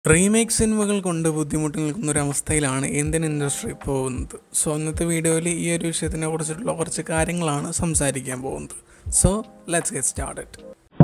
remake സിനിമകൾ കൊണ്ട് ബുദ്ധിമുട്ടി നിൽക്കുന്ന ഒരു അവസ്ഥയിലാണ് ഇന്ത്യൻ ഇൻഡസ്ട്രി പോകുന്നത് സോ ഇന്നത്തെ വീഡിയോയിൽ ഈ ഒരു വിഷയത്തിനെ കുറിച്ചിട്ടുള്ള കുറച്ച് കാര്യങ്ങളാണ് സംസാരിക്കാൻ പോകുന്നത് സോ ലെറ്റ്സ് ഗെറ്റ് സ്റ്റാർട്ടഡ്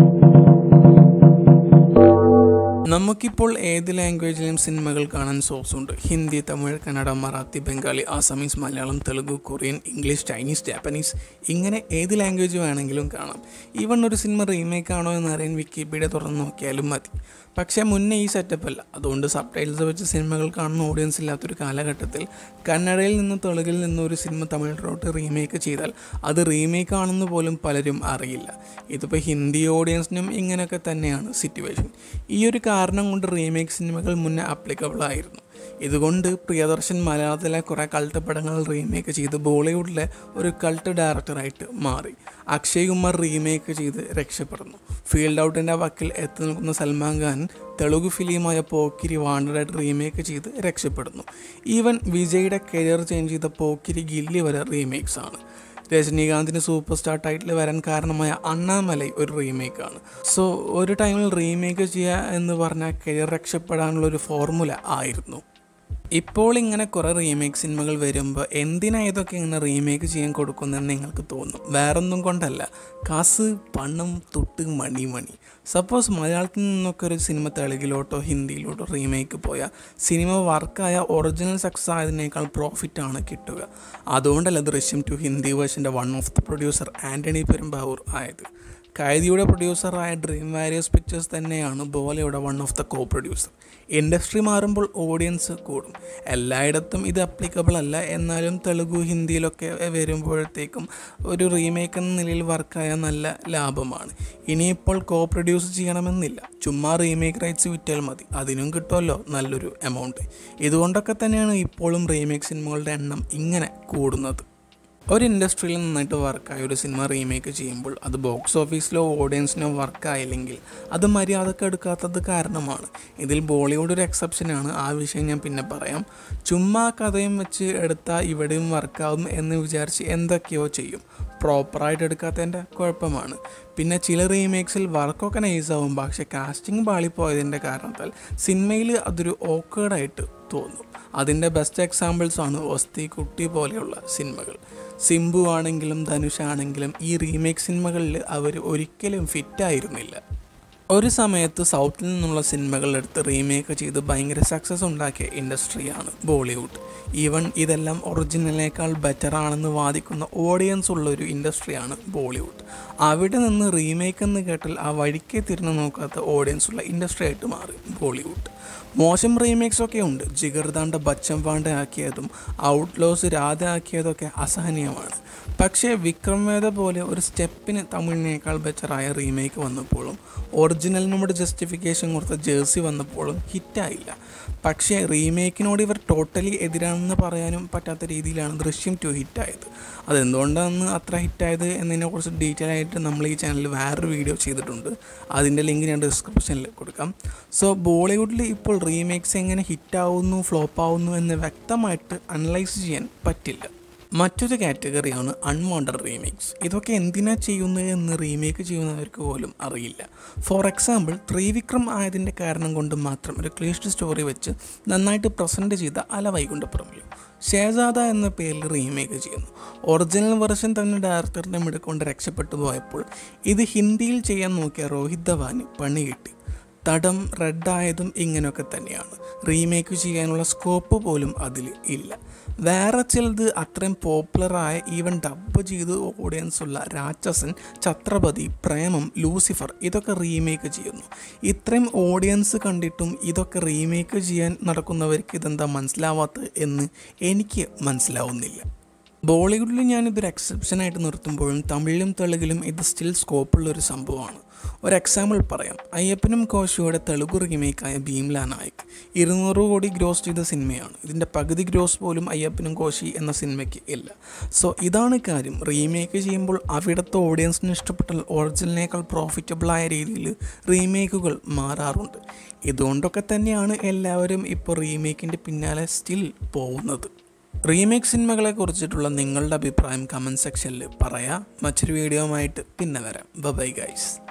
നമുക്കിപ്പോൾ ഏത് ലാംഗ്വേജിലും സിനിമകൾ കാണാൻ സോഴ്സ് ഉണ്ട് Hindi Tamil Kannada Marathi Bengali Assamese Malayalam Telugu Korean English Chinese Japanese ഇങ്ങനെ ഏത് ലാംഗ്വേജ് വേണമെങ്കിലും കാണാം ഈവൺ ഒരു സിനിമ റീമേക്ക് ആണോ എന്ന് അറിയാൻ വിക്കിപീഡിയ തുറന്ന് നോക്കിയാലും മതി പക്ഷേ മുന്നേ ഈ സെറ്റപ്പ് അല്ല അതുകൊണ്ട് സബ് ടൈറ്റിൽസ് വെച്ച് സിനിമകൾ കാണുന്ന ഓഡിയൻസ് ഇല്ലാത്തൊരു കാലഘട്ടത്തിൽ കന്നഡയിൽ നിന്ന് തെലുങ്കിൽ നിന്ന് ഒരു സിനിമ തമിഴിലോട്ട് റീമേക്ക് ചെയ്താൽ അത് റീമേക്ക് ആണെന്ന് പോലും പലരും അറിയില്ല ഇതിപ്പോൾ ഹിന്ദി ഓഡിയൻസിനും ഇങ്ങനെയൊക്കെ തന്നെയാണ് സിറ്റുവേഷൻ ഈ ഒരു കാരണം കൊണ്ട് റീമേക്ക് സിനിമകൾ മുന്നേ അപ്ലിക്കബിൾ ആയിരുന്നു ഇതുകൊണ്ട് പ്രിയദർശൻ മലയാളത്തിലെ കുറേ കൾട്ട് പടങ്ങൾ റീമേക്ക് ചെയ്ത് ബോളിവുഡിലെ ഒരു കൾട്ട് ഡയറക്ടറായിട്ട് മാറി അക്ഷയ് കുമാർ റീമേക്ക് ചെയ്ത് രക്ഷപ്പെടുന്നു ഫീൽഡ് ഔട്ടിൻ്റെ വക്കിൽ എത്തി നിൽക്കുന്ന സൽമാൻ ഖാൻ തെലുഗു ഫിലിമായ പോക്കിരി വാണ്ടഡായിട്ട് റീമേക്ക് ചെയ്ത് രക്ഷപ്പെടുന്നു ഈവൻ വിജയുടെ കരിയർ ചേഞ്ച് ചെയ്ത പോക്കിരി ഗില്ലി വരെ റീമേക്സ് ആണ് രജനീകാന്തിന് സൂപ്പർ സ്റ്റാർ ടൈറ്റിൽ വരാൻ കാരണമായ അണ്ണാമലൈ ഒരു റീമേക്കാണ് സോ ഒരു ടൈമിൽ റീമേക്ക് ചെയ്യുക എന്ന് പറഞ്ഞാൽ കരിയർ രക്ഷപ്പെടാനുള്ള ഒരു ഫോർമുല ആയിരുന്നു ഇപ്പോൾ ഇങ്ങനെ കുറേ റീമേക്ക് സിനിമകൾ വരുമ്പോൾ എന്തിനാ ഇതൊക്കെ ഇങ്ങനെ റീമേക്ക് ചെയ്യാൻ കൊടുക്കുന്നതെന്ന് നിങ്ങൾക്ക് തോന്നും വേറൊന്നും കൊണ്ടല്ല കാസ് പണം തൊട്ട് മണി മണി സപ്പോസ് മലയാളത്തിൽ നിന്നൊക്കെ ഒരു സിനിമ തെലുങ്കിലോട്ടോ ഹിന്ദിയിലോട്ടോ റീമേക്ക് പോയാൽ സിനിമ വർക്കായ ഒറിജിനൽ സക്സസ് ആയതിനേക്കാൾ പ്രോഫിറ്റാണ് കിട്ടുക അതുകൊണ്ടല്ല ദൃശ്യം ടു ഹിന്ദി വേർഷൻ്റെ one of the producer Antony Perumbavoor ആയത് കൈദിയുടെ പ്രൊഡ്യൂസറായ ഡ്രീം വാരിയസ് പിക്ചേഴ്സ് തന്നെയാണ് ബോലയുടെ one of the co producer industry മാറുമ്പോൾ ഓഡിയൻസ് കൂടും എല്ലായിടത്തും ഇത് അപ്ലിക്കബിൾ അല്ല എന്നാലും തെലുഗു ഹിന്ദിയിലൊക്കെ വരുമ്പോഴത്തേക്കും ഒരു റീമേക്ക് എന്ന നിലയിൽ വർക്കായ നല്ല ലാഭമാണ് ഇനിയിപ്പോൾ കോ പ്രൊഡ്യൂസ് ചെയ്യണമെന്നില്ല ചുമ്മാ റീമേക്ക് റൈറ്റ്സ് വിറ്റാൽ മതി അതിനും കിട്ടുമല്ലോ നല്ലൊരു എമൗണ്ട് ഇതുകൊണ്ടൊക്കെ തന്നെയാണ് ഇപ്പോഴും റീമേക്ക് സിനിമകളുടെ എണ്ണം ഇങ്ങനെ കൂടുന്നത് ഒരു ഇൻഡസ്ട്രിയിൽ നന്നായിട്ട് വർക്കായ ഒരു സിനിമ റീമേക്ക് ചെയ്യുമ്പോൾ അത് ബോക്സ് ഓഫീസിലോ ഓഡിയൻസിനോ വർക്കായില്ലെങ്കിൽ അത് മര്യാദക്ക് എടുക്കാത്തത് കാരണമാണ് ഇതിൽ ബോളിവുഡ് ഒരു എക്സെപ്ഷനാണ് ആ വിഷയം ഞാൻ പിന്നെ പറയാം ചുമ്മാ കഥയും വെച്ച് എടുത്താൽ ഇവിടെയും വർക്കാവും എന്ന് വിചാരിച്ച് എന്തൊക്കെയോ ചെയ്യും പ്രോപ്പറായിട്ട് എടുക്കാത്തതിൻ്റെ കുഴപ്പമാണ് പിന്നെ ചില റീമേക്സിൽ വർക്കൊക്കെ നൈസാവും പക്ഷെ കാസ്റ്റിംഗ് പാളിപ്പോയതിൻ്റെ കാരണത്താൽ സിനിമയിൽ അതൊരു ഓക്കേഡായിട്ട് തോന്നും അതിൻ്റെ ബെസ്റ്റ് എക്സാമ്പിൾസ് ആണ് ഒസ്തി കുട്ടി പോലെയുള്ള സിനിമകൾ സിംബു ആണെങ്കിലും ധനുഷ് ആണെങ്കിലും ഈ റീമേക്ക് സിനിമകളിൽ അവർ ഒരിക്കലും ഫിറ്റായിരുന്നില്ല ഒരു സമയത്ത് സൗത്തിൽ നിന്നുള്ള സിനിമകൾ എടുത്ത് റീമേക്ക് ചെയ്ത് ഭയങ്കര സക്സസ് ഉണ്ടാക്കിയ ഇൻഡസ്ട്രിയാണ് ബോളിവുഡ് ഈവൻ ഇതെല്ലാം ഒറിജിനലിനേക്കാൾ ബെറ്റർ ആണെന്ന് വാദിക്കുന്ന ഓഡിയൻസ് ഉള്ള ഒരു ഇൻഡസ്ട്രിയാണ് ബോളിവുഡ് അവിടെ നിന്ന് റീമേക്ക് എന്ന് കേട്ടാൽ ആ വഴിക്കേ തിരിഞ്ഞു നോക്കാത്ത ഓഡിയൻസ് ഉള്ള ഇൻഡസ്ട്രി ആയിട്ട് മാറി ബോളിവുഡ് മോശം റീമേക്സ് ഒക്കെ ഉണ്ട് ജിഗർദാണ്ട ബച്ചം പാണ്ഡെ ആക്കിയതും ഔട്ട്ലോസ് രാധ ആക്കിയതൊക്കെ അസഹനീയമാണ് പക്ഷേ വിക്രം വേദ പോലെ ഒരു സ്റ്റെപ്പിന് തമിഴിനേക്കാൾ ബെറ്ററായ റീമേക്ക് വന്നപ്പോഴും ഒറിജിനലിനോട് ജസ്റ്റിഫിക്കേഷൻ കൊടുത്ത ജേഴ്സി വന്നപ്പോഴും ഹിറ്റായില്ല പക്ഷേ റീമേക്കിനോട് ഇവർ ടോട്ടലി എതിരാണെന്ന് പറയാനും പറ്റാത്ത രീതിയിലാണ് ദൃശ്യം ടു ഹിറ്റായത് അതെന്തുകൊണ്ടാണ് അത്ര ഹിറ്റായത് എന്നതിനെക്കുറിച്ച് ഡീറ്റെയിൽ ആയിട്ട് നമ്മൾ ഈ ചാനലിൽ വേറൊരു വീഡിയോ ചെയ്തിട്ടുണ്ട് അതിൻ്റെ ലിങ്ക് ഞാൻ ഡിസ്ക്രിപ്ഷനിൽ കൊടുക്കാം സോ ബോളിവുഡിൽ ഇപ്പോൾ റീമേക്സ് എങ്ങനെ ഹിറ്റാവുന്നു ഫ്ലോപ്പ് ആവുന്നു എന്ന് വ്യക്തമായിട്ട് അനലൈസ് ചെയ്യാൻ പറ്റില്ല മറ്റൊരു കാറ്റഗറിയാണ് അൺവാണ്ടഡ് റീമേക്സ് ഇതൊക്കെ എന്തിനാ ചെയ്യുന്നത് എന്ന് റീമേക്ക് ചെയ്യുന്നവർക്ക് പോലും അറിയില്ല ഫോർ എക്സാമ്പിൾ ത്രിവിക്രം ആയതിൻ്റെ കാരണം കൊണ്ട് മാത്രം ഒരു ക്ലീഷ്ഡ് സ്റ്റോറി വെച്ച് നന്നായിട്ട് പ്രസൻറ്റ് ചെയ്ത അല വൈകുണ്ഠപ്പുറമില്ല ഷേസാദ എന്ന പേരിൽ റീമേക്ക് ചെയ്യുന്നു ഒറിജിനൽ വെർഷൻ തന്നെ ഡയറക്ടറിൻ്റെ മിടുക്കൊണ്ട് രക്ഷപ്പെട്ടു പോയപ്പോൾ ഇത് ഹിന്ദിയിൽ ചെയ്യാൻ നോക്കിയ രോഹിത് ധവാന് പണി കിട്ടി തടം റെഡായതും ഇങ്ങനെയൊക്കെ തന്നെയാണ് റീമേക്ക് ചെയ്യാനുള്ള സ്കോപ്പ് പോലും അതിൽ ഇല്ല വേറെ ചിലത് അത്രയും പോപ്പുലറായ ഈവൻ ഡബ് ചെയ്ത് ഓഡിയൻസ് ഉള്ള രാക്ഷസൻ ഛത്രപതി പ്രേമം ലൂസിഫർ ഇതൊക്കെ റീമേക്ക് ചെയ്യുന്നു ഇത്രയും ഓഡിയൻസ് കണ്ടിട്ടും ഇതൊക്കെ റീമേക്ക് ചെയ്യാൻ നടക്കുന്നവർക്ക് ഇതെന്താ മനസ്സിലാവാത്തത് എന്ന് എനിക്ക് മനസ്സിലാവുന്നില്ല ബോളിവുഡിൽ ഞാനിതൊരു എക്സെപ്ഷനായിട്ട് നിർത്തുമ്പോഴും തമിഴിലും തെലുങ്കിലും ഇത് സ്റ്റിൽ സ്കോപ്പുള്ള ഒരു സംഭവമാണ് ഒരു എക്സാമ്പിൾ പറയാം അയ്യപ്പനും കോശിയുടെ തെലുഗു റീമേക്കായ ഭീംല നായക് ഇരുന്നൂറ് കോടി ഗ്രോസ് ചെയ്ത സിനിമയാണ് ഇതിൻ്റെ പകുതി ഗ്രോസ് പോലും അയ്യപ്പനും കോശി എന്ന സിനിമയ്ക്ക് ഇല്ല സോ ഇതാണ് കാര്യം റീമേക്ക് ചെയ്യുമ്പോൾ അവിടുത്തെ ഓഡിയൻസിന് ഇഷ്ടപ്പെട്ട ഒറിജിനലിനേക്കാൾ പ്രോഫിറ്റബിളായ രീതിയിൽ റീമേക്കുകൾ മാറാറുണ്ട് ഇതുകൊണ്ടൊക്കെ തന്നെയാണ് എല്ലാവരും ഇപ്പോൾ റീമേക്കിൻ്റെ പിന്നാലെ സ്റ്റിൽ പോകുന്നത് റീമേക്ക് സിനിമകളെ കുറിച്ചിട്ടുള്ള നിങ്ങളുടെ അഭിപ്രായം കമൻറ്റ് സെക്ഷനിൽ പറയാം മറ്റൊരു വീഡിയോ ആയിട്ട് പിന്നെ വരാം ബൈ ഗൈസ്